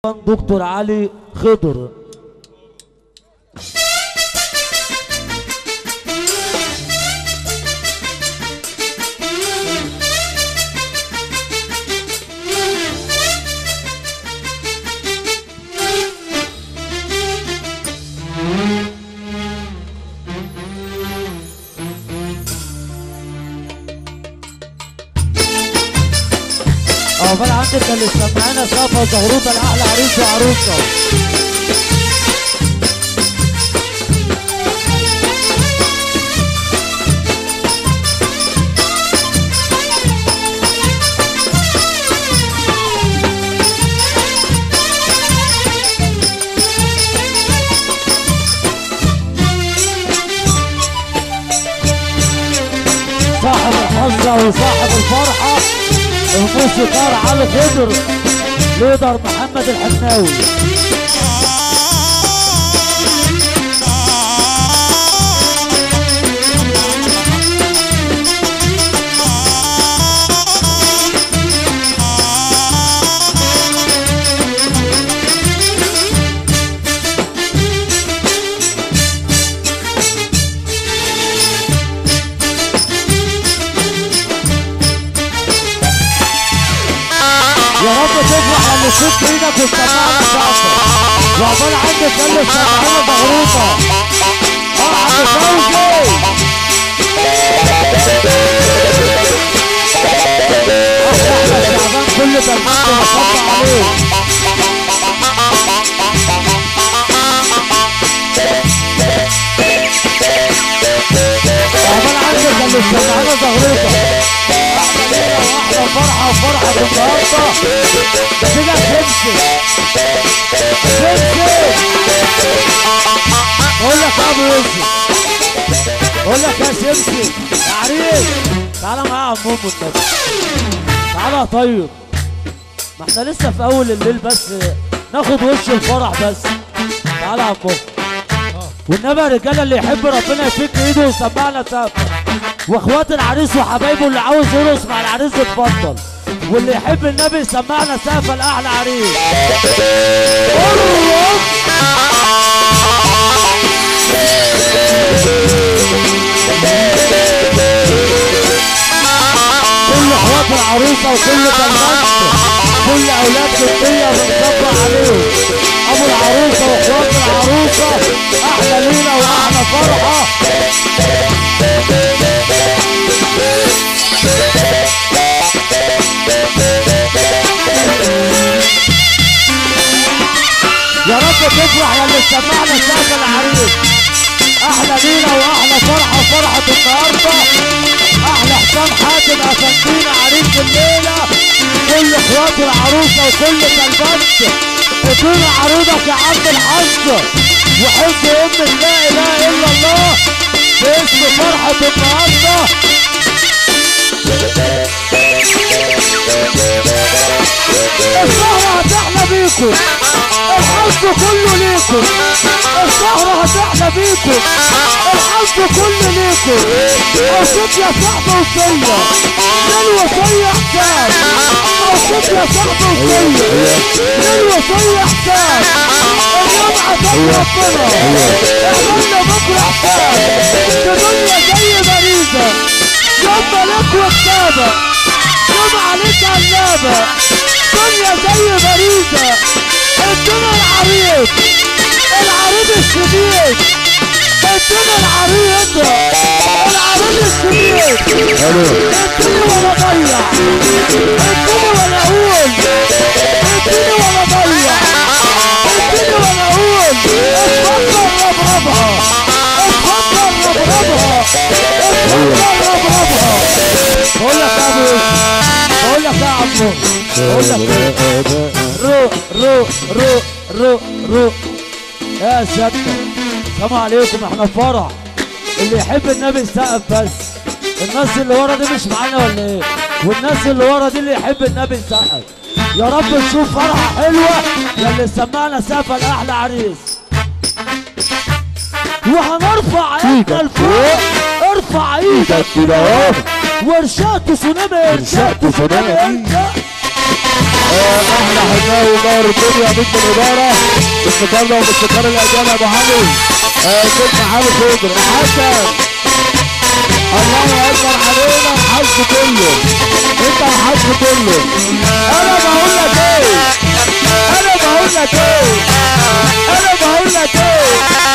دكتور علي خضر عقبال عندك اللي سمعنا صفا زغروطه لاحلى عريس وعروسه صاحب الحظة وصاحب الفرحة الموسيقار علي خضر ليدر محمد الحناوي يا رب تفرح اللي شفت ايدك وتسمعنا شعفة وعقبال عندك اللي سمعنا مغروطة فرحة فوزي احلى شعبان كل تلميذ وصب عليه عقبال عندك اللي سمعنا زغروطة احلى فرحة وفرحة النهارده كده سمسم سمسم بقول لك يا ابو يوسف بقول لك يا سمسم يا عريس تعالى معايا يا عم امه النبي تعالى يا طيب ما احنا لسه في اول الليل بس ناخد وش الفرح بس تعالى يا عم أمه. والنبي يا رجاله اللي يحب ربنا يفك ايده ويسمعنا سقف واخوات العريس وحبايبه اللي عاوز يرقص مع العريس اتفضل واللي يحب النبي يسمعنا سقف لاحلى عريس ارقص كل اخوات العروسه وكل كلمات كل اولاد الدنيا بنصبر عليهم ابو العروسه واخوات العروسه احلى ليله واحلى فرحه يا رب تفرح يا اللي سمعنا سقف العريس احلى ليله واحلى فرحه فرحه النهارده احلى حسام حاتم افندينا عريس الليله كل اخوات العروسه وكل كلبات ادونا عروضك يا عم الحظ وحب ام لا اله الا الله باسم فرحه النهارده السهرة هتحلى بيكم الحظ كله ليكم السهرة هتحلى بيكم الحظ كله ليكم اوصيت يا صاحبي وصية للوصية حساب اوصيت يا صاحبي وصية للوصية حساب اليوم عتاب ربنا اعملنا بكرة حساب الدنيا زي مريضة يوم ملك وكتابة يوم عليك علابة دنيا زي مريضة ادينا العريض العريض الشديد ادينا العريض العريض الشديد اديني ولا ضيع اديني ولا اقول اديني ولا ضيع اديني ولا اقول اتفضل ربربها اتفضل ربربها اتفضل ربربها بقول لك يا ابو يوسف بقول لك يا عمو بقول لك إيه؟ رو رو رو رو رو يا ساتر السلام عليكم احنا في فرح اللي يحب النبي يسقف بس الناس اللي ورا دي مش معانا ولا ايه والناس اللي ورا دي اللي يحب النبي يسقف يا رب نشوف فرحه حلوه يا اللي سمعنا سقف لاحلى عريس وهنرفع ايدنا لفوق ارفع ايدك كده اهو ورشات تسونامي ارشاد تسونامي انت آه، احلى حناوي نور الدنيا بنت الاداره السكر والسكر الاجانب ابو علي آه، سيدنا علي خضر حسن الله اكبر علينا الحظ كله انت الحظ كله انا بقول لك ايه انا بقول لك ايه انا بقول لك ايه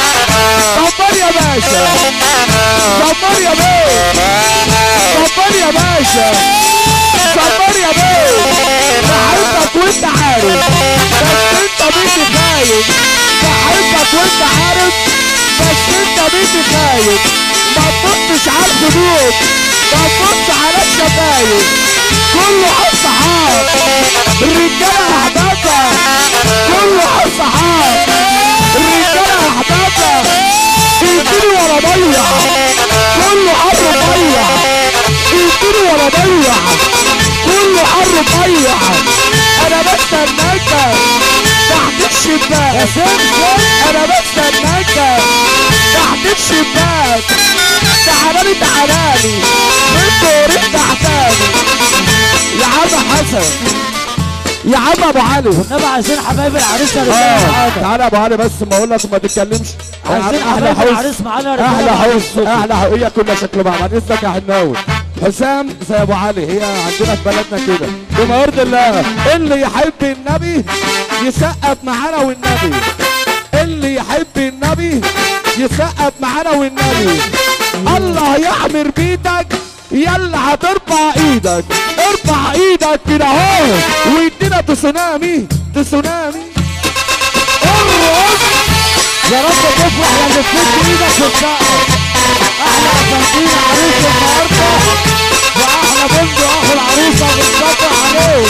دمر يا باشا دمر يا بيه دمر يا باشا دمر يا بيه بحبك وانت عارف بس انت مين خايف بحبك وانت عارف بس انت مين خايف ما تبصش على الخدود ما تبصش على الشفايف كله على الصحاب الرجاله احبابها كله على الصحاب الرجاله احبابها يجري ورا ضيع كله حر ضيع يجري ورا ضيع كله حر ضيع انا بستناك تحت الشباك يا سمسم انا بستناك تحت الشباك تعالالي تعالالي من دورك تحتاني يا عم حسن يا عم ابو علي والنبي عايزين حبايب العريس يا رجاله اه معانا تعالى يا ابو علي بس ما اقول لك ما تتكلمش عايزين احلى حبايب حوش العريس معانا يا رجاله احلى بعد حوش الصبح. احلى حوش هي كلها شكل بعض بعد اذنك يا حناوي حسام زي ابو علي هي عندنا في بلدنا كده بما يرضي الله اللي يحب النبي يسقف معانا والنبي اللي يحب النبي يسقف معانا والنبي الله يعمر بيدك يلا هترفع ايدك ارفع ايدك كده اهو ويدينا تسونامي تسونامي ارقص يا رب تفرح يا اللي تفك ايدك في السقف احلى فانتين عريس النهارده واحلى بنت اخو العروسه بنصبر عليه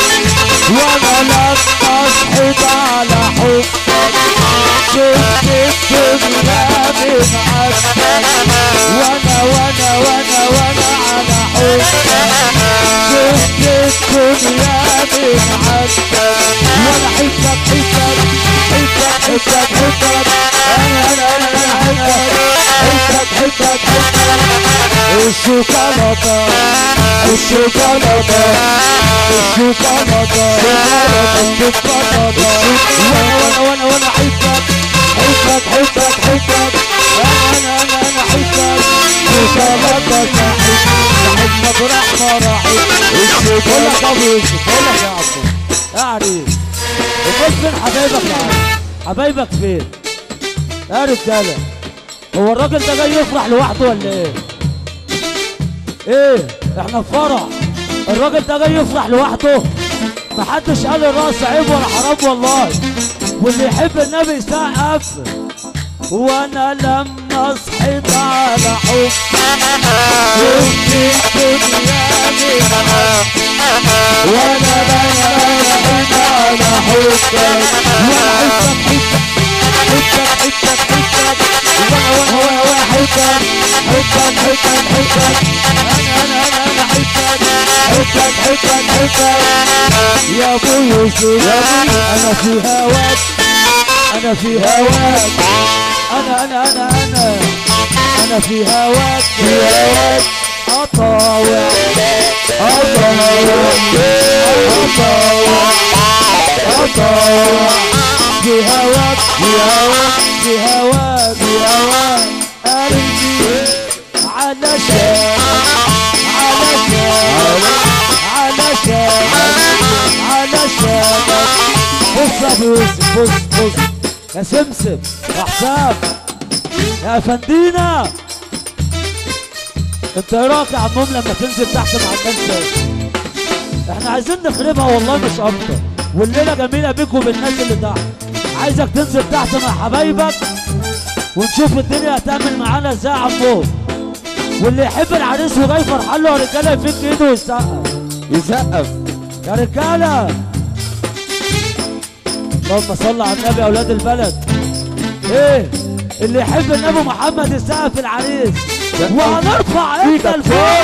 وانا لما صحيت على حبك شفت الدنيا من عدك وانا وانا وانا وانا على حبك شفت الدنيا من عدك وانا حبك حبك حبك حبك حبك انا انا انا انا حبك حبك حبك الشوكولاتة الشوكولاتة الشوكولاتة الشوكولاتة وانا وانا وانا وانا حبك حبك حبك حبك انا انا انا حبك شوكولاتة صاحب مطرح مراحل الشوكولاتة بقول لك يا عبد يا عريس امال فين حبايبك يا عم حبايبك فين يا رجاله هو الراجل ده جاي يفرح لوحده ولا ايه ايه احنا في فرح الراجل ده جاي يفرح لوحده محدش قال الراس عيب ولا حرام والله واللي يحب النبي يسقف وانا لما صحيت على حب شفت الدنيا من وانا لما صحيت على حبك وانا حبك حبك حبك حبك حبك وانا وانا وانا وانا حبك حبك حبك حبك انا انا انا انا حبك حبك حبك حبك يا ابو يوسف يا ابو انا في هواك انا في هواك انا انا انا انا انا في هواك في هواك اطاوع اطاوع اطاوع اطاوع في هواك في هواك في هواك في هواك قلبي علشان علشان علشان علشان بص يا ابو يوسف بص بص يا سمسم يا حسام يا افندينا انت ايه رايك يا عمهم لما تنزل تحت مع الناس دي؟ احنا عايزين نخربها والله مش اكتر والليله جميله بيك وبين الناس اللي تحت عايزك تنزل تحت مع حبايبك ونشوف الدنيا هتعمل معانا ازاي يا عمهم واللي يحب العريس وجاي فرحان له يا رجاله يفك ايده ويسقف يسقف يا رجاله اللهم صل على النبي يا اولاد البلد ايه اللي يحب النبي محمد يسقف العريس وهنرفع انت لفوق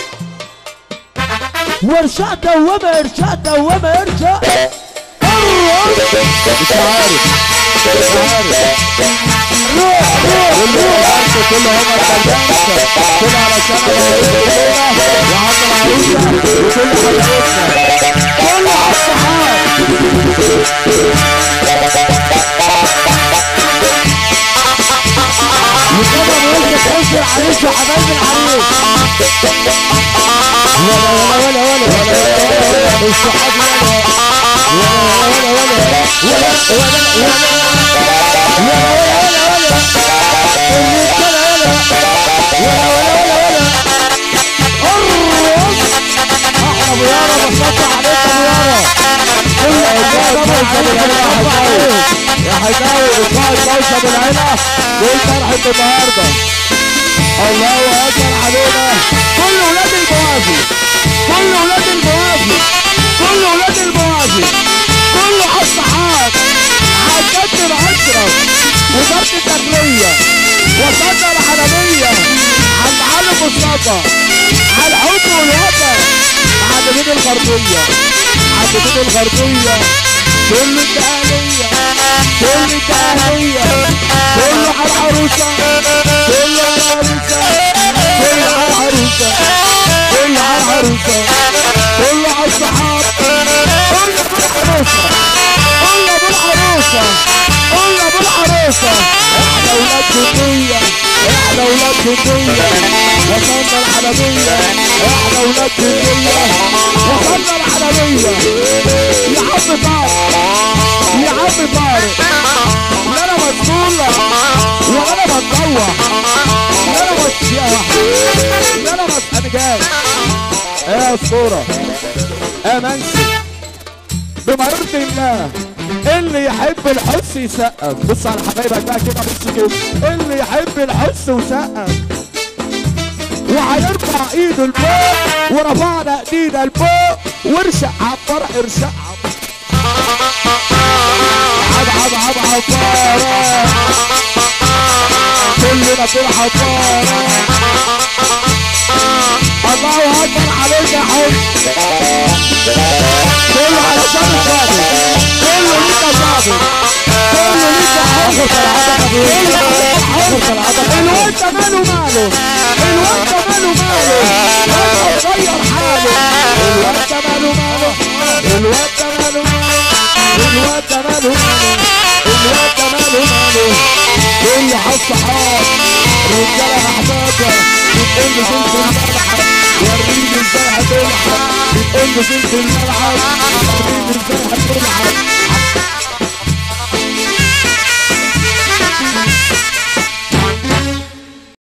وارشاد دوامه ارشاد دوامه ارشاد مش عارف مش عارف روح روح كل روح الارض كل هم البرنامج كل علشان ابو وعم العروس حبايبنا وكل حبايبنا كله على الصحاب وكده بيوجد حس العريس وحبايب العريس ولا ولا ولا ولا ولا ولا الصحاب ولا ولا ولا ولا ولا ولا ولا ولا الرجاله ولا ولا ولا ولا الرز احنا ابو يارا بصطع عليك ابو يارا يا حكاوي اسمعوا الكوشه بالعيله دول فرحه النهارده الله اكبر علينا كل ولاد الموازي كل ولاد الموازي كل ولاد الموازي كله على الصحاب على الجد الاشرف وزارة الداخلية وصلنا الحرمية على المعلم مصطفى على الحب والوطن على بيت الغربية على بيت الغربية كل الدهلية كل الدهلية كله على العروسة كله على العروسة كله على العروسة كله على العروسة كله على الصحاب كله بالعروسة كله بالعروسة كله بالعروسة احنا ولاد جندية احنا ولاد جندية وصلنا الحلبية احنا ولاد جندية وصلنا الحلبية يا عم طارق يا عم طارق لا انا مسؤول ولا انا بتطوع لا انا بس يا واحد لا انا بس انا جاي ايه يا اسطوره ايه منسي بما يرضي الله اللي يحب الحس يسقف بص على حبايبك بقى كده بص كده اللي يحب الحس وسقف وهيرفع ايده لفوق ورفعنا ايدينا لفوق وارشق عبر ارشق عب عب عب عبارة كلنا في الحضارة الله اكبر عليك يا حب كله علشان الصابر كله ليك يا صابر كله ليك يا حب كله علشان حب الواد ده ماله ماله الواد ده ماله ماله هذا غير حاله الواد ده ماله ماله الواد ده ماله ماله الواد ده ماله ماله الواد ده ماله ماله كل الصحاب رجاله محتاجه بتقول لي زلت الملعب وريني ازاي هتلعب بتقول لي زلت الملعب وريني ازاي هتلعب